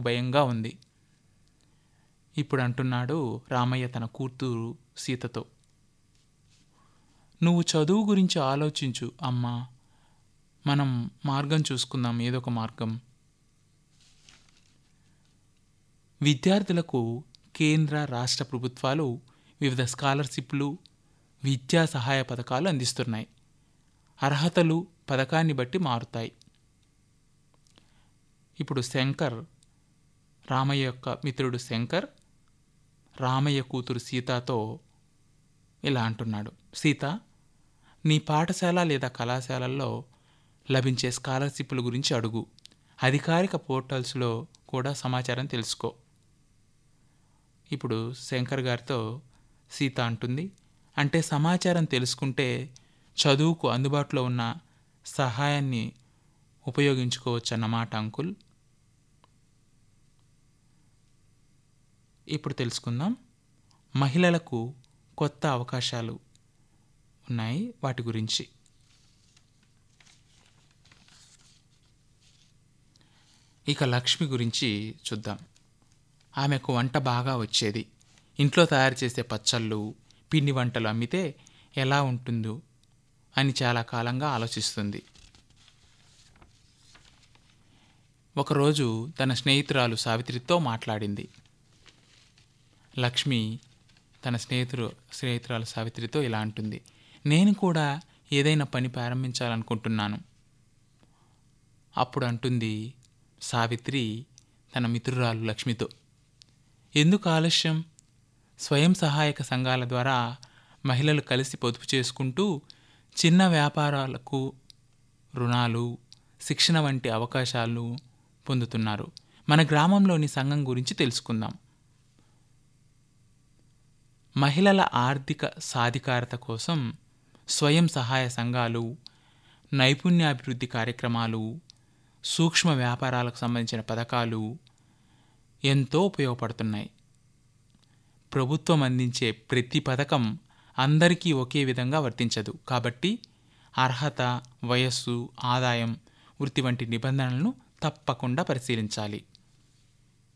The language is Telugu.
భయంగా ఉంది ఇప్పుడు అంటున్నాడు రామయ్య తన కూతురు సీతతో నువ్వు చదువు గురించి ఆలోచించు అమ్మా మనం మార్గం చూసుకుందాం ఏదో ఒక మార్గం విద్యార్థులకు కేంద్ర రాష్ట్ర ప్రభుత్వాలు వివిధ స్కాలర్షిప్లు విద్యా సహాయ పథకాలు అందిస్తున్నాయి అర్హతలు పథకాన్ని బట్టి మారుతాయి ఇప్పుడు శంకర్ రామయ్య యొక్క మిత్రుడు శంకర్ రామయ్య కూతురు సీతతో ఇలా అంటున్నాడు సీత నీ పాఠశాల లేదా కళాశాలల్లో లభించే స్కాలర్షిప్ల గురించి అడుగు అధికారిక పోర్టల్స్లో కూడా సమాచారం తెలుసుకో ఇప్పుడు శంకర్ గారితో సీత అంటుంది అంటే సమాచారం తెలుసుకుంటే చదువుకు అందుబాటులో ఉన్న సహాయాన్ని ఉపయోగించుకోవచ్చు అన్నమాట అంకుల్ ఇప్పుడు తెలుసుకుందాం మహిళలకు కొత్త అవకాశాలు ఉన్నాయి వాటి గురించి ఇక లక్ష్మి గురించి చూద్దాం ఆమెకు వంట బాగా వచ్చేది ఇంట్లో తయారు చేసే పచ్చళ్ళు పిండి వంటలు అమ్మితే ఎలా ఉంటుందో అని చాలా కాలంగా ఆలోచిస్తుంది ఒకరోజు తన స్నేహితురాలు సావిత్రితో మాట్లాడింది లక్ష్మి తన స్నేహితుడు స్నేహితురాలు సావిత్రితో ఇలా అంటుంది నేను కూడా ఏదైనా పని ప్రారంభించాలనుకుంటున్నాను అప్పుడు అంటుంది సావిత్రి తన మిత్రురాలు లక్ష్మితో ఎందుకు ఆలస్యం స్వయం సహాయక సంఘాల ద్వారా మహిళలు కలిసి పొదుపు చేసుకుంటూ చిన్న వ్యాపారాలకు రుణాలు శిక్షణ వంటి అవకాశాలు పొందుతున్నారు మన గ్రామంలోని సంఘం గురించి తెలుసుకుందాం మహిళల ఆర్థిక సాధికారత కోసం స్వయం సహాయ సంఘాలు నైపుణ్యాభివృద్ధి కార్యక్రమాలు సూక్ష్మ వ్యాపారాలకు సంబంధించిన పథకాలు ఎంతో ఉపయోగపడుతున్నాయి ప్రభుత్వం అందించే ప్రతి పథకం అందరికీ ఒకే విధంగా వర్తించదు కాబట్టి అర్హత వయస్సు ఆదాయం వృత్తి వంటి నిబంధనలను తప్పకుండా పరిశీలించాలి